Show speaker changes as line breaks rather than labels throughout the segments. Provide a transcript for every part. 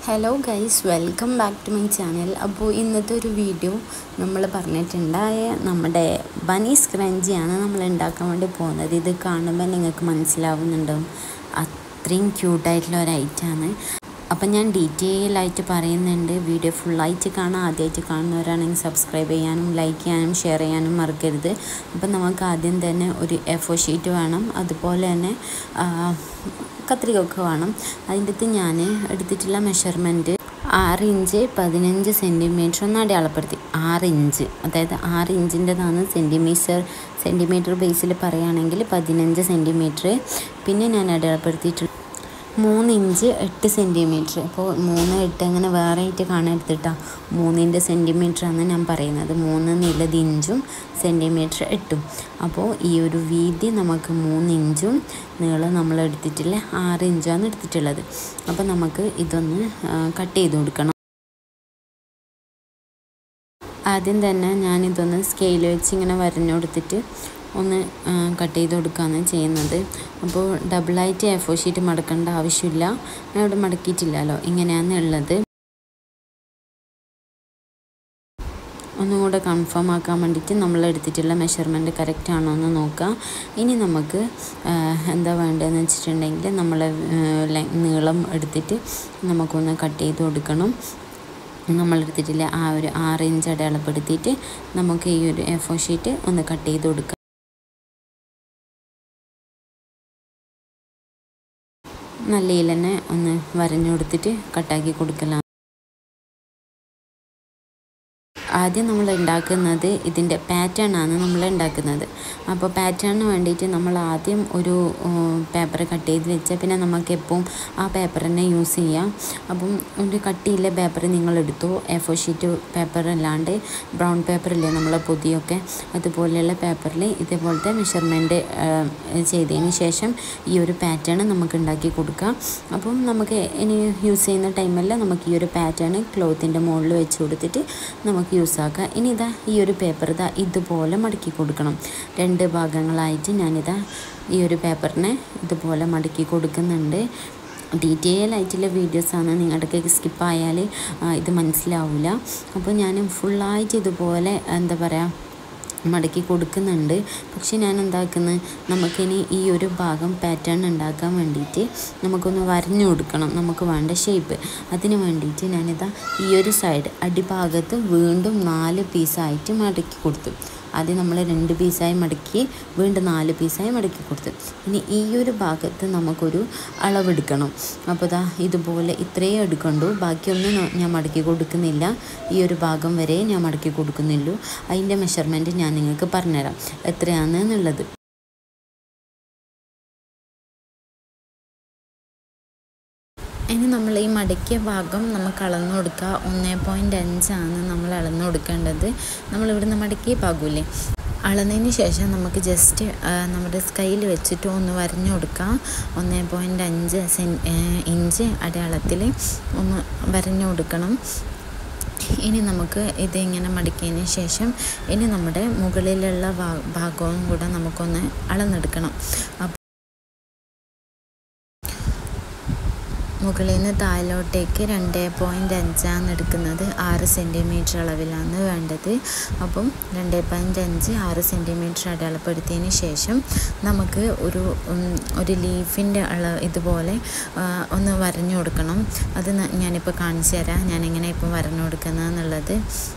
hello guys welcome back to my channel അപ്പോൾ ഇന്നത്തെ ഒരു വീഡിയോ നമ്മൾ പറഞ്ഞിട്ടുണ്ടായ നമ്മുടെ ബനി സ്ക്രഞ്ചിയാണ് നമ്മൾ ഉണ്ടാക്കാൻ വേണ്ടി പോകുന്നത് ഇത് കാണുമ്പോൾ നിങ്ങൾക്ക് മനസ്സിലാവുന്നുണ്ടാവും അത്രയും ക്യൂട്ടായിട്ടുള്ള ഒരു ഐറ്റമാണ് അപ്പം ഞാൻ ഡീറ്റെയിൽ ആയിട്ട് പറയുന്നുണ്ട് വീഡിയോ ഫുള്ളായിട്ട് കാണാൻ ആദ്യമായിട്ട് കാണുന്നവരാണെങ്കിൽ സബ്സ്ക്രൈബ് ചെയ്യാനും ലൈക്ക് ചെയ്യാനും ഷെയർ ചെയ്യാനും മറക്കരുത് അപ്പം നമുക്ക് ആദ്യം തന്നെ ഒരു എഫോ ഷീറ്റ് വേണം അതുപോലെ തന്നെ കത്രികയൊക്കെ വേണം അതിൻ്റെ അകത്ത് ഞാൻ എടുത്തിട്ടുള്ള മെഷർമെൻറ്റ് ആറ് ഇഞ്ച് പതിനഞ്ച് സെൻറ്റിമീറ്റർ ഒന്ന് അടയാളപ്പെടുത്തി ആറ് ഇഞ്ച് അതായത് ആറ് ഇഞ്ചിൻ്റെതാണ് സെൻറ്റിമീറ്റർ സെൻറ്റിമീറ്റർ ബേസിൽ പറയുകയാണെങ്കിൽ പതിനഞ്ച് സെൻറ്റിമീറ്റർ പിന്നെ ഞാൻ അടയാളപ്പെടുത്തിയിട്ടുള്ള മൂന്ന് ഇഞ്ച് എട്ട് സെൻറ്റിമീറ്റർ അപ്പോൾ മൂന്ന് എട്ട് അങ്ങനെ വേറെ ആയിട്ട് കാണരുതിട്ടാ മൂന്നിൻ്റെ സെൻറ്റിമീറ്ററാണ് ഞാൻ പറയുന്നത് മൂന്ന് നിലത് ഇഞ്ചും സെൻറ്റിമീറ്റർ എട്ടും അപ്പോൾ ഈ ഒരു വീതി നമുക്ക് മൂന്ന് ഇഞ്ചും നീളം നമ്മൾ എടുത്തിട്ടില്ല ആറ് ഇഞ്ചാണ് എടുത്തിട്ടുള്ളത് അപ്പോൾ നമുക്ക് ഇതൊന്ന് കട്ട് ചെയ്ത് കൊടുക്കണം ആദ്യം തന്നെ ഞാനിതൊന്ന് സ്കെയിൽ വെച്ച് ഇങ്ങനെ വരഞ്ഞു കൊടുത്തിട്ട് ഒന്ന് കട്ട് ചെയ്ത് കൊടുക്കുകയാണ് ചെയ്യുന്നത് അപ്പോൾ ഡബിളായിട്ട് എ ഫോർ ഷീറ്റ് മടക്കേണ്ട ആവശ്യമില്ല ഞാൻ ഇവിടെ മടക്കിയിട്ടില്ലല്ലോ ഇങ്ങനെയാണ് ഉള്ളത് ഒന്നും കൂടെ കൺഫേം ആക്കാൻ വേണ്ടിയിട്ട് നമ്മൾ എടുത്തിട്ടുള്ള മെഷർമെൻറ്റ് കറക്റ്റ് ആണോ എന്ന് നോക്കുക ഇനി നമുക്ക് എന്താ വേണ്ടതെന്ന് വെച്ചിട്ടുണ്ടെങ്കിൽ നമ്മൾ നീളം എടുത്തിട്ട് നമുക്കൊന്ന് കട്ട് ചെയ്ത് കൊടുക്കണം നമ്മളെടുത്തിട്ടില്ല ആ ഒരു ആറ് ഇഞ്ച് അടയാളപ്പെടുത്തിയിട്ട് നമുക്ക് ഈ ഒരു എ ഫോർ ഷീറ്റ് ഒന്ന് കട്ട് ചെയ്ത് കൊടുക്കാം നല്ലയിൽ തന്നെ ഒന്ന് വരഞ്ഞു കൊടുത്തിട്ട് കട്ടാക്കി കൊടുക്കലാണ് ആദ്യം നമ്മൾ ഉണ്ടാക്കുന്നത് ഇതിൻ്റെ പാറ്റേൺ ആണ് നമ്മൾ ഉണ്ടാക്കുന്നത് അപ്പോൾ പാറ്റേണിന് വേണ്ടിയിട്ട് നമ്മൾ ആദ്യം ഒരു പേപ്പർ കട്ട് ചെയ്ത് വെച്ചാൽ പിന്നെ നമുക്ക് എപ്പോഴും ആ പേപ്പർ തന്നെ യൂസ് ചെയ്യാം അപ്പം ഒരു കട്ടിയില്ല പേപ്പർ നിങ്ങൾ എടുത്തു എ ഫോർ ഷീറ്റ് പേപ്പർ അല്ലാണ്ട് ബ്രൗൺ പേപ്പറില്ലേ നമ്മളെ പൊതിയൊക്കെ അതുപോലെയുള്ള പേപ്പറിൽ ഇതേപോലത്തെ മെഷർമെൻറ്റ് ചെയ്തതിന് ശേഷം ഈ ഒരു പാറ്റേൺ നമുക്ക് ഉണ്ടാക്കി കൊടുക്കാം അപ്പം നമുക്ക് ഇനി യൂസ് ചെയ്യുന്ന ടൈമല്ല നമുക്ക് ഈ ഒരു പാറ്റേൺ ക്ലോത്തിൻ്റെ മുകളിൽ വെച്ച് കൊടുത്തിട്ട് നമുക്ക് യൂസ് ആക്കാം ഇനി ഇതാ ഈ ഒരു പേപ്പർ ഇതാ ഇതുപോലെ മടക്കി കൊടുക്കണം രണ്ട് ഭാഗങ്ങളായിട്ട് ഞാനിതാ ഈ ഒരു പേപ്പറിനെ ഇതുപോലെ മടക്കി കൊടുക്കുന്നുണ്ട് ഡീറ്റെയിൽ ആയിട്ടുള്ള വീഡിയോസാണ് നിങ്ങളുടെ സ്കിപ്പായാൽ ഇത് മനസ്സിലാവില്ല അപ്പോൾ ഞാൻ ഫുള്ളായിട്ട് ഇതുപോലെ എന്താ പറയുക മടക്കി കൊടുക്കുന്നുണ്ട് പക്ഷെ ഞാൻ എന്താക്കുന്നത് നമുക്കിനി ഈ ഒരു ഭാഗം പാറ്റേൺ ഉണ്ടാക്കാൻ വേണ്ടിയിട്ട് നമുക്കൊന്ന് വരഞ്ഞു കൊടുക്കണം നമുക്ക് വേണ്ട ഷേപ്പ് അതിന് വേണ്ടിയിട്ട് ഞാനിതാ ഈ ഒരു സൈഡ് അടിഭാഗത്ത് വീണ്ടും നാല് പീസായിട്ട് മടക്കി കൊടുത്തു ആദ്യം നമ്മൾ രണ്ട് പീസായി മടക്കി വീണ്ടും നാല് പീസായി മടക്കി കൊടുത്തു ഇനി ഈ ഒരു ഭാഗത്ത് നമുക്കൊരു അളവെടുക്കണം അപ്പോൾ ഇതാ ഇതുപോലെ ഇത്രയും എടുക്കണ്ടു ബാക്കിയൊന്നും ഞാൻ മടക്കി കൊടുക്കുന്നില്ല ഈ ഒരു ഭാഗം വരെ ഞാൻ മടക്കി കൊടുക്കുന്നുള്ളൂ അതിൻ്റെ മെഷർമെൻറ്റ് ഞാൻ നിങ്ങൾക്ക് പറഞ്ഞുതരാം എത്രയാണ് എന്നുള്ളത് ഇനി നമ്മൾ ഈ മടക്കിയ ഭാഗം നമുക്ക് അളന്നു കൊടുക്കുക ഒന്നേ പോയിൻ്റ് അഞ്ചാണ് നമ്മൾ അളന്നു കൊടുക്കേണ്ടത് നമ്മളിവിടുന്ന് മടക്കിയ ഭാഗമില്ലേ അളന്നതിന് ശേഷം നമുക്ക് ജസ്റ്റ് നമ്മുടെ സ്കൈയിൽ വെച്ചിട്ട് ഒന്ന് വരഞ്ഞു കൊടുക്കാം ഒന്നേ പോയിൻ്റ് അഞ്ച് സെൻ ഇഞ്ച് അടയാളത്തിൽ ഒന്ന് വരഞ്ഞു കൊടുക്കണം ഇനി നമുക്ക് ഇത് ഇങ്ങനെ മടക്കിയതിന് ശേഷം ഇനി നമ്മുടെ മുകളിലുള്ള ഭാഗവും കൂടെ നമുക്കൊന്ന് അളന്നെടുക്കണം മുകളിൽ നിന്ന് താഴോട്ടേക്ക് രണ്ട് പോയിൻ്റ് അഞ്ചാണ് എടുക്കുന്നത് ആറ് സെൻറ്റിമീറ്റർ അളവിലാണ് വേണ്ടത് അപ്പം രണ്ട് പോയിൻ്റ് അഞ്ച് ആറ് സെൻറ്റിമീറ്റർ അടയാളപ്പെടുത്തിയതിന് ശേഷം നമുക്ക് ഒരു ഒരു ലീഫിൻ്റെ അളവ് ഇതുപോലെ ഒന്ന് വരഞ്ഞു കൊടുക്കണം അത് ഞാനിപ്പോൾ കാണിച്ചു തരാം ഞാനെങ്ങനെ ഇപ്പം വരഞ്ഞു കൊടുക്കുന്നതെന്നുള്ളത്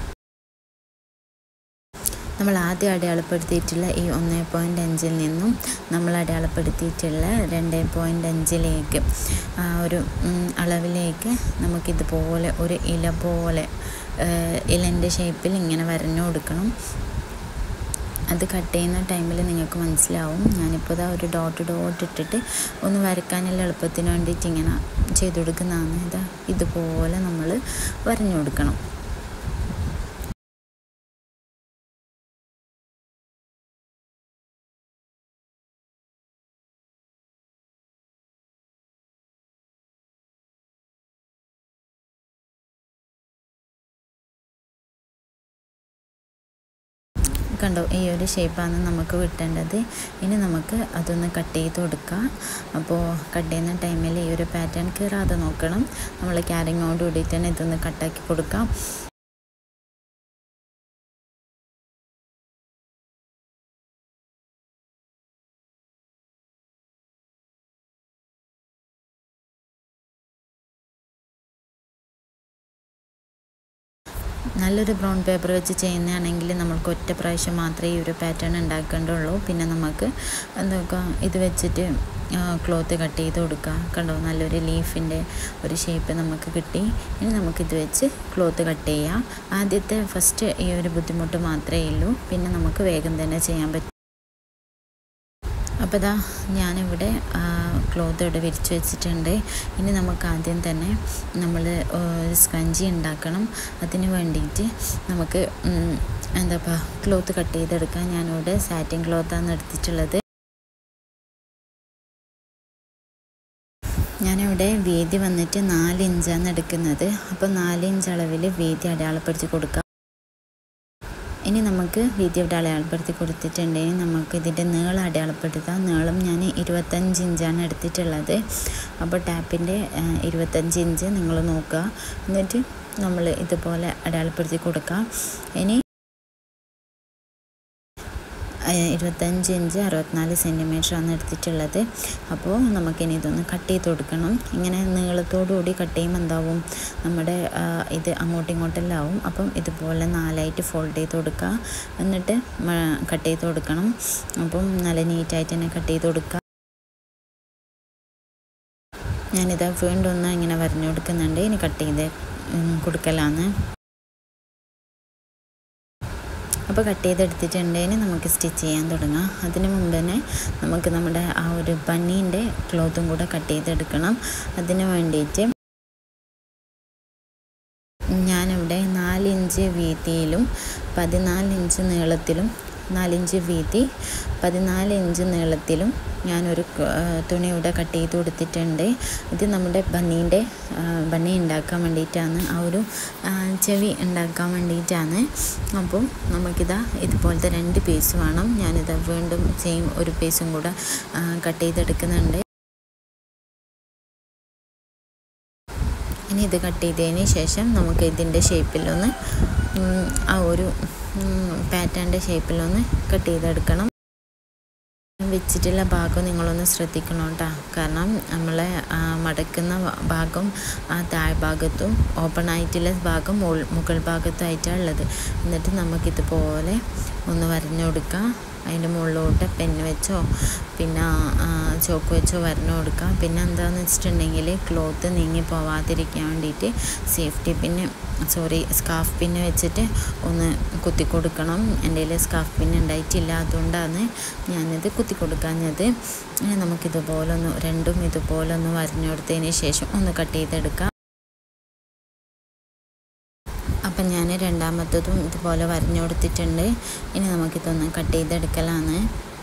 നമ്മൾ ആദ്യം അടയാളപ്പെടുത്തിയിട്ടുള്ള ഈ ഒന്ന് പോയിൻ്റ് അഞ്ചിൽ നിന്നും നമ്മൾ അടയാളപ്പെടുത്തിയിട്ടുള്ള രണ്ട് പോയിൻ്റ് അഞ്ചിലേക്ക് ആ ഒരു അളവിലേക്ക് നമുക്കിതുപോലെ ഒരു ഇല പോലെ ഇലൻ്റെ ഷേപ്പിൽ ഇങ്ങനെ വരഞ്ഞു കൊടുക്കണം അത് കട്ട് ചെയ്യുന്ന ടൈമിൽ നിങ്ങൾക്ക് മനസ്സിലാവും ഞാനിപ്പോൾ ഇതാ ഒരു ഡോട്ട് ഡോട്ട് ഇട്ടിട്ട് ഒന്ന് വരയ്ക്കാനുള്ള എളുപ്പത്തിന് വേണ്ടിയിട്ട് ഇങ്ങനെ ചെയ്ത് കൊടുക്കുന്നതാണ് ഇതാ ഇതുപോലെ നമ്മൾ വരഞ്ഞു കൊടുക്കണം കണ്ടോ ഈ ഒരു ഷേപ്പാണ് നമുക്ക് കിട്ടേണ്ടത് ഇനി നമുക്ക് അതൊന്ന് കട്ട് ചെയ്ത് കൊടുക്കാം അപ്പോൾ കട്ട് ചെയ്യുന്ന ടൈമിൽ ഈ ഒരു പാറ്റേൺ കീറാതെ നോക്കണം നമ്മൾ ക്യാരിങ്ങോട് കൂടിയിട്ട് തന്നെ ഇതൊന്ന് കട്ടാക്കി കൊടുക്കാം നല്ലൊരു ബ്രൗൺ പേപ്പർ വെച്ച് ചെയ്യുന്നതാണെങ്കിൽ നമ്മൾക്ക് ഒറ്റ പ്രാവശ്യം മാത്രമേ ഈ ഒരു പാറ്റേൺ ഉണ്ടാക്കേണ്ടുള്ളൂ പിന്നെ നമുക്ക് എന്തൊക്കെ ഇത് വെച്ചിട്ട് ക്ലോത്ത് കട്ട് ചെയ്ത് കൊടുക്കുക കണ്ടോ നല്ലൊരു ലീഫിൻ്റെ ഒരു ഷേപ്പ് നമുക്ക് കിട്ടി ഇനി നമുക്കിത് വെച്ച് ക്ലോത്ത് കട്ട് ചെയ്യാം ആദ്യത്തെ ഫസ്റ്റ് ഈ ഒരു ബുദ്ധിമുട്ട് മാത്രമേ ഉള്ളൂ പിന്നെ നമുക്ക് വേഗം തന്നെ ചെയ്യാൻ പറ്റും അപ്പോൾ ഇതാ ഞാനിവിടെ ക്ലോത്ത് ഇവിടെ വിരിച്ച് വെച്ചിട്ടുണ്ട് ഇനി നമുക്ക് ആദ്യം തന്നെ നമ്മൾ ഒരു സ്പഞ്ചി ഉണ്ടാക്കണം അതിന് വേണ്ടിയിട്ട് നമുക്ക് എന്താ ക്ലോത്ത് കട്ട് ചെയ്തെടുക്കാൻ ഞാനിവിടെ സാറ്റിൻ ക്ലോത്താണ് എടുത്തിട്ടുള്ളത് ഞാനിവിടെ വീതി വന്നിട്ട് നാല് ഇഞ്ചാണ് എടുക്കുന്നത് അപ്പോൾ നാല് ഇഞ്ച് അളവിൽ വീതി അടയാളപ്പെടുത്തി കൊടുക്കാം ഇനി നമുക്ക് വീതി ഇവിടെ അടയാളപ്പെടുത്തി കൊടുത്തിട്ടുണ്ടെങ്കിൽ നമുക്ക് ഇതിൻ്റെ നീളം അടയാളപ്പെടുത്താം നീളം ഞാൻ ഇരുപത്തഞ്ച് ഇഞ്ചാണ് എടുത്തിട്ടുള്ളത് അപ്പോൾ ടാപ്പിൻ്റെ ഇരുപത്തഞ്ച് ഇഞ്ച് നിങ്ങൾ നോക്കുക എന്നിട്ട് നമ്മൾ ഇതുപോലെ അടയാളപ്പെടുത്തി കൊടുക്കാം ഇനി ഇരുപത്തഞ്ച് ഇഞ്ച് അറുപത്തിനാല് സെൻറ്റിമീറ്ററാണ് എടുത്തിട്ടുള്ളത് അപ്പോൾ നമുക്കിനി ഇതൊന്ന് കട്ട് ചെയ്ത് കൊടുക്കണം ഇങ്ങനെ നീളത്തോടുകൂടി കട്ട് ചെയ്യുമ്പോൾ എന്താവും നമ്മുടെ ഇത് അങ്ങോട്ടും ഇങ്ങോട്ടെല്ലാം ആവും അപ്പം ഇതുപോലെ നാലായിട്ട് ഫോൾഡ് ചെയ്ത് കൊടുക്കുക എന്നിട്ട് കട്ട് ചെയ്ത് കൊടുക്കണം അപ്പം നല്ല നീറ്റായിട്ട് തന്നെ കട്ട് ചെയ്ത് കൊടുക്കുക ഞാനിത് വീണ്ടും ഒന്ന് ഇങ്ങനെ വരഞ്ഞു കൊടുക്കുന്നുണ്ട് ഇനി കട്ട് ചെയ്ത് കൊടുക്കലാണ് അപ്പോൾ കട്ട് ചെയ്തെടുത്തിട്ടുണ്ടെങ്കിൽ നമുക്ക് സ്റ്റിച്ച് ചെയ്യാൻ തുടങ്ങാം അതിന് മുമ്പ് തന്നെ നമുക്ക് നമ്മുടെ ആ ഒരു ബണ്ണീൻ്റെ ക്ലോത്തും കൂടെ കട്ട് ചെയ്തെടുക്കണം അതിന് വേണ്ടിയിട്ട് ഞാനിവിടെ നാലിഞ്ച് വീതിയിലും പതിനാല് ഇഞ്ച് നീളത്തിലും നാലിഞ്ച് വീതി പതിനാല് ഇഞ്ച് നീളത്തിലും ഞാനൊരു തുണി ഇവിടെ കട്ട് ചെയ്ത് കൊടുത്തിട്ടുണ്ട് ഇത് നമ്മുടെ ബണ്ണീൻ്റെ ബണ്ണി ഉണ്ടാക്കാൻ വേണ്ടിയിട്ടാണ് ആ ഒരു ചെവി ഉണ്ടാക്കാൻ വേണ്ടിയിട്ടാണ് അപ്പം നമുക്കിതാ ഇതുപോലത്തെ രണ്ട് പീസ് വേണം ഞാനിത് വീണ്ടും സെയിം ഒരു പീസും കൂടെ കട്ട് ചെയ്തെടുക്കുന്നുണ്ട് ഇനി ഇത് കട്ട് ചെയ്തതിന് ശേഷം നമുക്ക് ഇതിൻ്റെ ഷേപ്പിലൊന്ന് ആ ഒരു പാറ്റേണിൻ്റെ ഷേപ്പിലൊന്ന് കട്ട് ചെയ്തെടുക്കണം വെച്ചിട്ടുള്ള ഭാഗം നിങ്ങളൊന്ന് ശ്രദ്ധിക്കണം കേട്ടോ കാരണം നമ്മളെ മടക്കുന്ന ഭാഗം ആ താഴ്ഭാഗത്തും ഓപ്പൺ ആയിട്ടുള്ള ഭാഗം മുകൾ ഭാഗത്തായിട്ടാണ് ഉള്ളത് എന്നിട്ട് നമുക്കിതുപോലെ ഒന്ന് വരഞ്ഞു കൊടുക്കാം അതിൻ്റെ മുകളിലോട്ട് പെന്ന് വെച്ചോ പിന്നെ ചോക്ക് വെച്ചോ വരഞ്ഞു കൊടുക്കാം പിന്നെ എന്താണെന്ന് വെച്ചിട്ടുണ്ടെങ്കിൽ ക്ലോത്ത് നീങ്ങി പോവാതിരിക്കാൻ വേണ്ടിയിട്ട് സേഫ്റ്റി പിന്നെ സോറി സ്കാർഫ് പിന്ന് വെച്ചിട്ട് ഒന്ന് കുത്തി കൊടുക്കണം എൻ്റെ കയ്യിൽ സ്കാർഫ് പിന്ന് ഉണ്ടായിട്ടില്ല അതുകൊണ്ടാണ് ഞാനിത് കുത്തി കൊടുക്കാഞ്ഞത് നമുക്കിതുപോലെ ഒന്ന് രണ്ടും ഇതുപോലെ ഒന്ന് വരഞ്ഞു കൊടുത്തതിന് ശേഷം ഒന്ന് കട്ട് ചെയ്തെടുക്കാം അപ്പം ഞാൻ രണ്ടാമത്തതും ഇതുപോലെ വരഞ്ഞു കൊടുത്തിട്ടുണ്ട് ഇനി നമുക്കിതൊന്ന് കട്ട് ചെയ്തെടുക്കലാണ്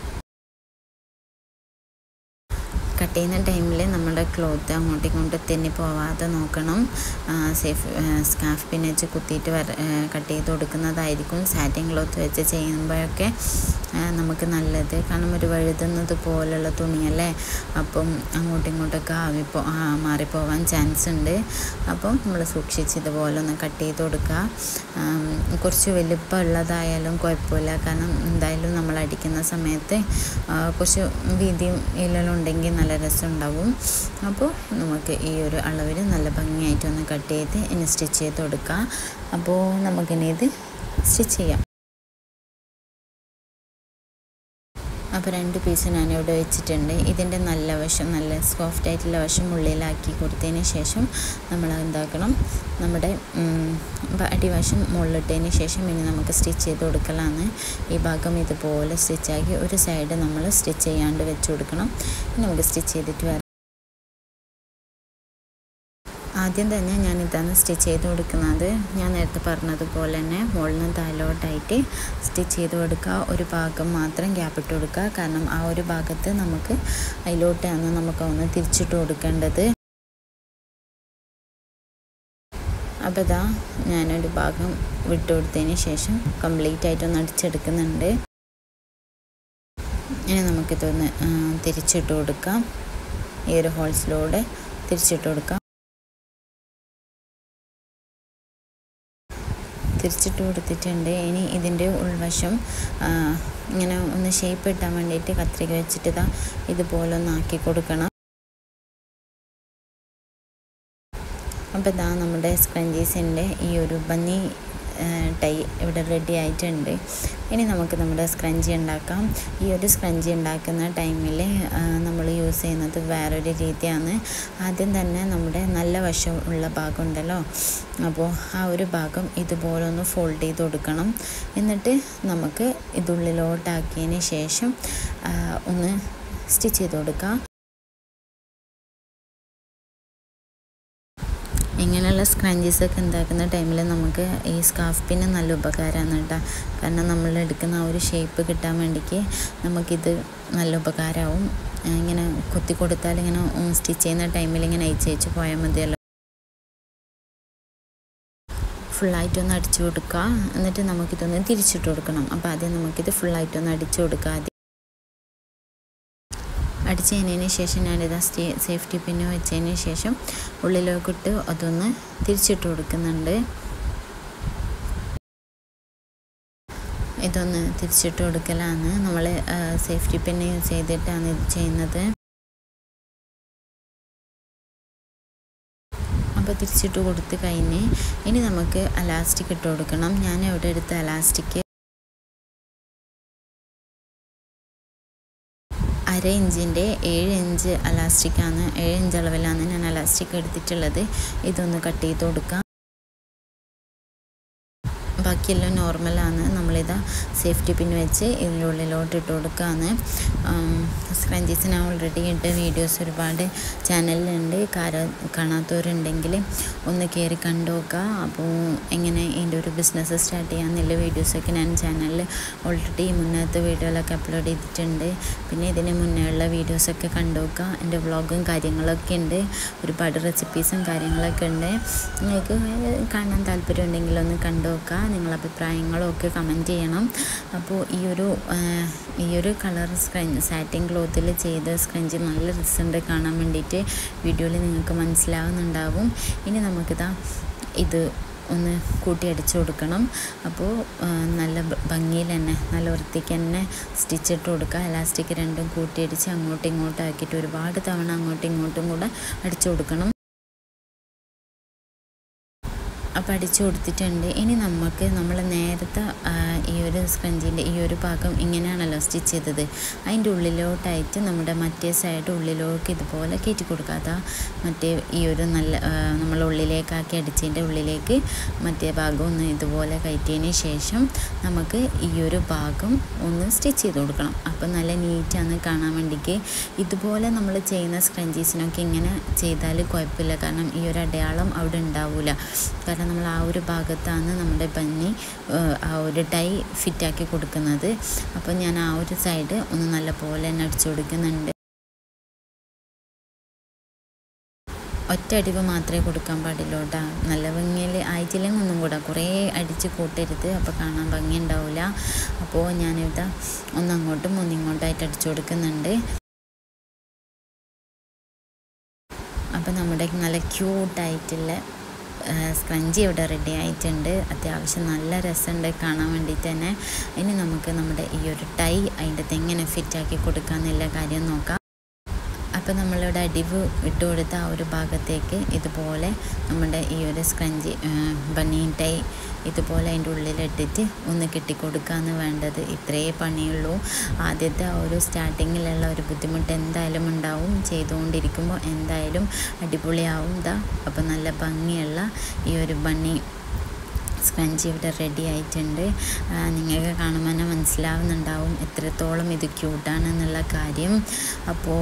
കട്ട് ചെയ്യുന്ന ടൈമിൽ നമ്മുടെ ക്ലോത്ത് അങ്ങോട്ടും ഇങ്ങോട്ടും തെന്നി പോവാതെ നോക്കണം സേഫ് സ്കാഫ് പിൻ വെച്ച് കുത്തിയിട്ട് വര കട്ട് ചെയ്ത് കൊടുക്കുന്നതായിരിക്കും സാറ്റിൻ ക്ലോത്ത് വെച്ച് ചെയ്യുമ്പോഴൊക്കെ നമുക്ക് നല്ലത് കാരണം ഒരു വഴുതുന്നത് പോലുള്ള തുണിയല്ലേ അപ്പം അങ്ങോട്ടും ഇങ്ങോട്ടൊക്കെ ആവിപ്പോ മാറിപ്പോവാൻ ചാൻസ് ഉണ്ട് അപ്പം നമ്മൾ സൂക്ഷിച്ച് ഇതുപോലെ ഒന്ന് കട്ട് ചെയ്ത് കൊടുക്കുക കുറച്ച് വലുപ്പമുള്ളതായാലും കുഴപ്പമില്ല കാരണം എന്തായാലും നമ്മൾ അടിക്കുന്ന സമയത്ത് കുറച്ച് വീതിയും ഇല്ലെല്ലാം ഉണ്ടെങ്കിൽ നല്ല രസമുണ്ടാവും അപ്പോൾ നമുക്ക് ഈ ഒരു അളവിൽ നല്ല ഭംഗിയായിട്ടൊന്ന് കട്ട് ചെയ്ത് ഇനി സ്റ്റിച്ച് ചെയ്ത് കൊടുക്കാം അപ്പോൾ നമുക്കിനി ഇത് സ്റ്റിച്ച് ചെയ്യാം അപ്പോൾ രണ്ട് പീസ് ഞാനിവിടെ വെച്ചിട്ടുണ്ട് ഇതിൻ്റെ നല്ല വശം നല്ല സോഫ്റ്റ് ആയിട്ടുള്ള വശം ഉള്ളിലാക്കി കൊടുത്തതിന് ശേഷം നമ്മൾ എന്താക്കണം നമ്മുടെ അടിവശം മുകളിലിട്ടതിന് ശേഷം ഇനി നമുക്ക് സ്റ്റിച്ച് ചെയ്ത് കൊടുക്കലാണ് ഈ ഭാഗം ഇതുപോലെ സ്റ്റിച്ചാക്കി ഒരു സൈഡ് നമ്മൾ സ്റ്റിച്ച് ചെയ്യാണ്ട് വെച്ച് കൊടുക്കണം നമുക്ക് സ്റ്റിച്ച് ചെയ്തിട്ട് വരാം ആദ്യം തന്നെ ഞാൻ ഇതാണ് സ്റ്റിച്ച് ചെയ്ത് കൊടുക്കുന്നത് ഞാൻ നേരത്തെ പറഞ്ഞതുപോലെ തന്നെ മുകളിൽ നിന്ന് താഴോട്ടായിട്ട് സ്റ്റിച്ച് ചെയ്ത് കൊടുക്കുക ഒരു ഭാഗം മാത്രം ഗ്യാപ്പ് ഇട്ട് കൊടുക്കുക കാരണം ആ ഒരു ഭാഗത്ത് നമുക്ക് അതിലോട്ടാണ് നമുക്ക് ഒന്ന് തിരിച്ചിട്ട് കൊടുക്കേണ്ടത് അപ്പോൾ ഇതാ ഞാനൊരു ഭാഗം വിട്ടു കൊടുത്തതിന് ശേഷം കംപ്ലീറ്റ് ആയിട്ടൊന്ന് അടിച്ചെടുക്കുന്നുണ്ട് ഇനി നമുക്കിതൊന്ന് തിരിച്ചിട്ട് കൊടുക്കാം ഈ ഒരു ഹോൾസിലൂടെ തിരിച്ചിട്ട് കൊടുക്കാം തിരിച്ചിട്ട് കൊടുത്തിട്ടുണ്ട് ഇനി ഇതിൻ്റെ ഉൾവശം ഇങ്ങനെ ഒന്ന് ഷേപ്പ് ഇട്ടാൻ വേണ്ടിയിട്ട് കത്രിക വെച്ചിട്ട് ഇതാ ഇതുപോലെ ഒന്ന് ആക്കി കൊടുക്കണം അപ്പോൾ ഇതാ നമ്മുടെ സ്ക്രഞ്ചീസിൻ്റെ ഈ ഒരു ബന്നി ടൈ ഇവിടെ റെഡി ആയിട്ടുണ്ട് ഇനി നമുക്ക് നമ്മുടെ സ്ക്രഞ്ചി ഉണ്ടാക്കാം ഈ ഒരു സ്ക്രഞ്ചി ഉണ്ടാക്കുന്ന ടൈമിൽ നമ്മൾ യൂസ് ചെയ്യുന്നത് വേറൊരു രീതിയാണ് ആദ്യം തന്നെ നമ്മുടെ നല്ല വശം ഉള്ള ഭാഗം ഉണ്ടല്ലോ അപ്പോൾ ആ ഒരു ഭാഗം ഇതുപോലെ ഒന്ന് ഫോൾഡ് ചെയ്ത് കൊടുക്കണം എന്നിട്ട് നമുക്ക് ഇതുള്ളിലോട്ടാക്കിയതിന് ശേഷം ഒന്ന് സ്റ്റിച്ച് ചെയ്ത് കൊടുക്കാം ഇങ്ങനെയുള്ള സ്ക്രഞ്ചീസൊക്കെ ഉണ്ടാക്കുന്ന ടൈമിൽ നമുക്ക് ഈ സ്കാഫ് പിന്നെ നല്ല ഉപകാരമാണ് കേട്ടോ കാരണം നമ്മൾ എടുക്കുന്ന ആ ഒരു ഷേപ്പ് കിട്ടാൻ വേണ്ടിക്ക് നമുക്കിത് നല്ല ഉപകാരമാവും ഇങ്ങനെ കുത്തി കൊടുത്താൽ ഇങ്ങനെ സ്റ്റിച്ച് ചെയ്യുന്ന ടൈമിൽ ഇങ്ങനെ അയച്ച് അയച്ച് പോയാൽ മതിയല്ലോ ഫുള്ളായിട്ടൊന്ന് അടിച്ചു കൊടുക്കുക എന്നിട്ട് നമുക്കിതൊന്ന് തിരിച്ചിട്ട് കൊടുക്കണം അപ്പോൾ ആദ്യം നമുക്കിത് ഫുള്ളായിട്ടൊന്ന് അടിച്ചു കൊടുക്കുക ആദ്യം അടിച്ച് കഴിഞ്ഞതിന് ശേഷം ഞാനിത് സ്റ്റേ സേഫ്റ്റി പിന്ന് വെച്ചതിന് ശേഷം ഉള്ളിലോക്കിട്ട് അതൊന്ന് തിരിച്ചിട്ട് കൊടുക്കുന്നുണ്ട് ഇതൊന്ന് തിരിച്ചിട്ട് കൊടുക്കലാണ് നമ്മൾ സേഫ്റ്റി പിന്ന് യൂസ് ചെയ്തിട്ടാണ് ഇത് ചെയ്യുന്നത് അപ്പോൾ തിരിച്ചിട്ട് കൊടുത്ത് കഴിഞ്ഞ് ഇനി നമുക്ക് അലാസ്റ്റിക് ഇട്ട് കൊടുക്കണം ഞാൻ ഇവിടെ എടുത്ത അലാസ്റ്റിക് അര ഇഞ്ചിൻ്റെ ഏഴ് ഇഞ്ച് അലാസ്റ്റിക്കാണ് ഏഴ് ഇഞ്ച് അളവിലാണ് ഞാൻ അലാസ്റ്റിക് എടുത്തിട്ടുള്ളത് ഇതൊന്ന് കട്ട് ചെയ്ത് കൊടുക്കാം ബാക്കിയെല്ലാം നോർമലാണ് നമ്മളിതാ സേഫ്റ്റി പിൻ വെച്ച് ഇതിൻ്റെ ഉള്ളിലോട്ട് ഇട്ട് കൊടുക്കുകയാണ് സ്ക്രഞ്ചീസ് ഞാൻ ഓൾറെഡി ഇട്ട വീഡിയോസ് ഒരുപാട് ചാനലിലുണ്ട് കാര കാണാത്തവരുണ്ടെങ്കിൽ ഒന്ന് കയറി കണ്ടു നോക്കുക അപ്പോൾ എങ്ങനെ ഇതിൻ്റെ ഒരു ബിസിനസ് സ്റ്റാർട്ട് ചെയ്യാമെന്നുള്ള വീഡിയോസൊക്കെ ഞാൻ ചാനലിൽ ഓൾറെഡി മുന്നത്തെ വീഡിയോയിലൊക്കെ അപ്ലോഡ് ചെയ്തിട്ടുണ്ട് പിന്നെ ഇതിന് മുന്നേ ഉള്ള വീഡിയോസൊക്കെ കണ്ടു നോക്കുക എൻ്റെ വ്ളോഗും കാര്യങ്ങളൊക്കെ ഉണ്ട് ഒരുപാട് റെസിപ്പീസും കാര്യങ്ങളൊക്കെ ഉണ്ട് നിങ്ങൾക്ക് കാണാൻ താല്പര്യം ഉണ്ടെങ്കിൽ ഒന്ന് കണ്ടു നോക്കുക നിങ്ങളുടെ അഭിപ്രായങ്ങളും ഒക്കെ കമൻറ്റ് ചെയ്യണം അപ്പോൾ ഈ ഒരു ഈ ഒരു കളർ സ്ക്രഞ്ച് സാറ്റിൻ ക്ലോത്തിൽ ചെയ്ത സ്ക്രഞ്ച് നല്ല റിസൾട്ട് കാണാൻ വേണ്ടിയിട്ട് വീഡിയോയിൽ നിങ്ങൾക്ക് മനസ്സിലാവുന്നുണ്ടാവും ഇനി നമുക്കിതാ ഇത് ഒന്ന് കൂട്ടി അടിച്ചു കൊടുക്കണം അപ്പോൾ നല്ല ഭംഗിയിൽ തന്നെ നല്ല വൃത്തിക്ക് തന്നെ സ്റ്റിച്ച് ഇട്ട് കൊടുക്കുക എലാസ്റ്റിക് രണ്ടും കൂട്ടിയടിച്ച് അങ്ങോട്ടും ഇങ്ങോട്ടും ആക്കിയിട്ട് ഒരുപാട് തവണ അങ്ങോട്ടും ഇങ്ങോട്ടും കൂടെ അടിച്ചു കൊടുക്കണം അപ്പോൾ അടിച്ചു കൊടുത്തിട്ടുണ്ട് ഇനി നമുക്ക് നമ്മൾ നേരത്തെ ഈ ഒരു സ്ക്രഞ്ചിൻ്റെ ഈ ഒരു ഭാഗം ഇങ്ങനെയാണല്ലോ സ്റ്റിച്ച് ചെയ്തത് അതിൻ്റെ ഉള്ളിലോട്ടായിട്ട് നമ്മുടെ മറ്റേ സൈഡ് ഉള്ളിലേക്ക് ഇതുപോലെ കയറ്റി കൊടുക്കാത്ത മറ്റേ ഈ ഒരു നല്ല നമ്മൾ ഉള്ളിലേക്കാക്കി അടിച്ചതിൻ്റെ ഉള്ളിലേക്ക് മറ്റേ ഭാഗം ഒന്ന് ഇതുപോലെ കയറ്റിയതിന് ശേഷം നമുക്ക് ഈ ഒരു ഭാഗം ഒന്ന് സ്റ്റിച്ച് ചെയ്ത് കൊടുക്കണം അപ്പോൾ നല്ല നീറ്റാണ് കാണാൻ വേണ്ടിക്ക് ഇതുപോലെ നമ്മൾ ചെയ്യുന്ന സ്ക്രഞ്ചീസിനൊക്കെ ഇങ്ങനെ ചെയ്താൽ കുഴപ്പമില്ല കാരണം ഈ ഒരു അടയാളം അവിടെ ഉണ്ടാവില്ല കാരണം നമ്മൾ ആ ഒരു ഭാഗത്താണ് നമ്മുടെ ബന്നി ആ ഒരു ടൈ ഫിറ്റാക്കി കൊടുക്കുന്നത് അപ്പോൾ ഞാൻ ആ ഒരു സൈഡ് ഒന്ന് നല്ല പോലെ തന്നെ അടിച്ചു കൊടുക്കുന്നുണ്ട് ഒറ്റ അടിവ് മാത്രമേ കൊടുക്കാൻ പാടുള്ളൂ കേട്ടോ നല്ല ഭംഗിയിൽ ആയിട്ടില്ലെങ്കിൽ ഒന്നും കൂടെ കുറേ അടിച്ച് കൂട്ടരുത് അപ്പോൾ കാണാൻ ഭംഗി ഉണ്ടാവില്ല അപ്പോൾ ഞാനിവിടെ ഒന്നങ്ങോട്ടും ഒന്നിങ്ങോട്ടായിട്ട് അടിച്ചു കൊടുക്കുന്നുണ്ട് അപ്പോൾ നമ്മുടെ നല്ല ക്യൂട്ടായിട്ടുള്ള സ്ക്രഞ്ചി ഇവിടെ റെഡി ആയിട്ടുണ്ട് അത്യാവശ്യം നല്ല രസമുണ്ട് കാണാൻ വേണ്ടിയിട്ട് തന്നെ ഇനി നമുക്ക് നമ്മുടെ ഈ ഒരു ടൈ അതിൻ്റെ എങ്ങനെ ഫിറ്റാക്കി കൊടുക്കാമെന്നുള്ള കാര്യം നോക്കാം അപ്പോൾ നമ്മളിവിടെ അടിവ് ഇട്ട് കൊടുത്ത ആ ഒരു ഭാഗത്തേക്ക് ഇതുപോലെ നമ്മുടെ ഈ ഒരു സ്ക്രഞ്ചി ബനിയൻ ടൈ ഇതുപോലെ അതിൻ്റെ ഉള്ളിലിട്ടിട്ട് ഒന്ന് കെട്ടിക്കൊടുക്കുകയാണ് വേണ്ടത് ഇത്രയേ പണിയുള്ളൂ ആദ്യത്തെ ആ ഒരു സ്റ്റാർട്ടിങ്ങിലുള്ള ഒരു ബുദ്ധിമുട്ട് എന്തായാലും ഉണ്ടാവും ചെയ്തുകൊണ്ടിരിക്കുമ്പോൾ എന്തായാലും അടിപൊളിയാവും ഇതാ അപ്പോൾ നല്ല ഭംഗിയുള്ള ഈ ഒരു ബണ്ണി സ്ക്രഞ്ച് ഇവിടെ റെഡി ആയിട്ടുണ്ട് നിങ്ങൾക്ക് കാണുമ്പോൾ തന്നെ മനസ്സിലാവുന്നുണ്ടാവും എത്രത്തോളം ഇത് ക്യൂട്ടാണെന്നുള്ള കാര്യം അപ്പോൾ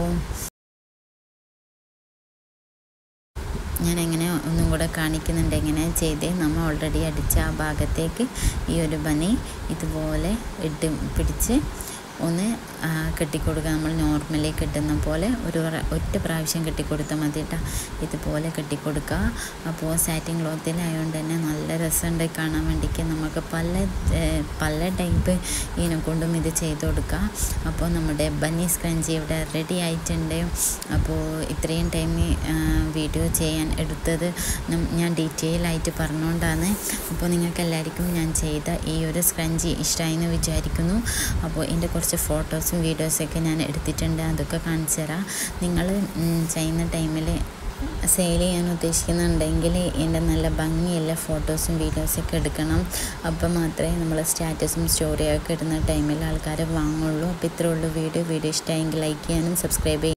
ഞാൻ എങ്ങനെ ഒന്നും കൂടെ കാണിക്കുന്നുണ്ട് എങ്ങനെ ചെയ്തേ നമ്മൾ ഓൾറെഡി അടിച്ച ആ ഭാഗത്തേക്ക് ഈ ഒരു ബനി ഇതുപോലെ ഇട്ട് പിടിച്ച് ഒന്ന് ആ, കെട്ടിക്കൊടുക്കുക നമ്മൾ നോർമലി കെട്ടുന്ന പോലെ ഒരു പ്ര- ഒറ്റ പ്രാവശ്യം കെട്ടിക്കൊടുത്താൽ മതി കേട്ടോ ഇതുപോലെ കെട്ടിക്കൊടുക്കുക അപ്പോൾ സാറ്റിൻ ക്ലോത്തിലായതുകൊണ്ട് തന്നെ നല്ല രസമുണ്ട് കാണാൻ വേണ്ടിക്ക് നമുക്ക് പല ഏഹ്, പല ടൈപ്പ് ഇതിനെ കൊണ്ടും ഇത് ചെയ്ത് കൊടുക്കുക അപ്പോൾ നമ്മുടെ ബന്നി സ്ക്രഞ്ചി ഇവിടെ റെഡി ആയിട്ടുണ്ട് അപ്പോൾ ഇത്രയും ടൈം വീഡിയോ ചെയ്യാൻ എടുത്തത് നം- ഞാൻ ഡീറ്റെയിൽ ആയിട്ട് പറഞ്ഞുകൊണ്ടാണ് അപ്പോൾ നിങ്ങൾക്ക് എല്ലാവർക്കും ഞാൻ ചെയ്ത ഈ ഒരു സ്ക്രഞ്ചി ഇഷ്ടമായി എന്ന് വിചാരിക്കുന്നു അപ്പോൾ എൻ്റെ കുറച്ച് ഫോട്ടോസും വീഡിയോസൊക്കെ ഞാൻ എടുത്തിട്ടുണ്ട് അതൊക്കെ കാണിച്ചു തരാം നിങ്ങൾ ഉം, ചെയ്യുന്ന ടൈമിൽ സെയിൽ ചെയ്യാൻ ഉദ്ദേശിക്കുന്നുണ്ടെങ്കിൽ എൻ്റെ നല്ല ഭംഗിയുള്ള ഫോട്ടോസും വീഡിയോസൊക്കെ എടുക്കണം അപ്പോൾ മാത്രമേ നമ്മൾ സ്റ്റാറ്റസും സ്റ്റോറിയൊക്കെ ഇടുന്ന ടൈമിൽ ആൾക്കാർ വാങ്ങുള്ളൂ അപ്പോൾ ഇത്രേ ഉള്ളൂ വീഡിയോ വീഡിയോ ഇഷ്ടമായെങ്കിൽ ലൈക്ക് ചെയ്യാനും സബ്സ്ക്രൈബ് ചെയ്യാനും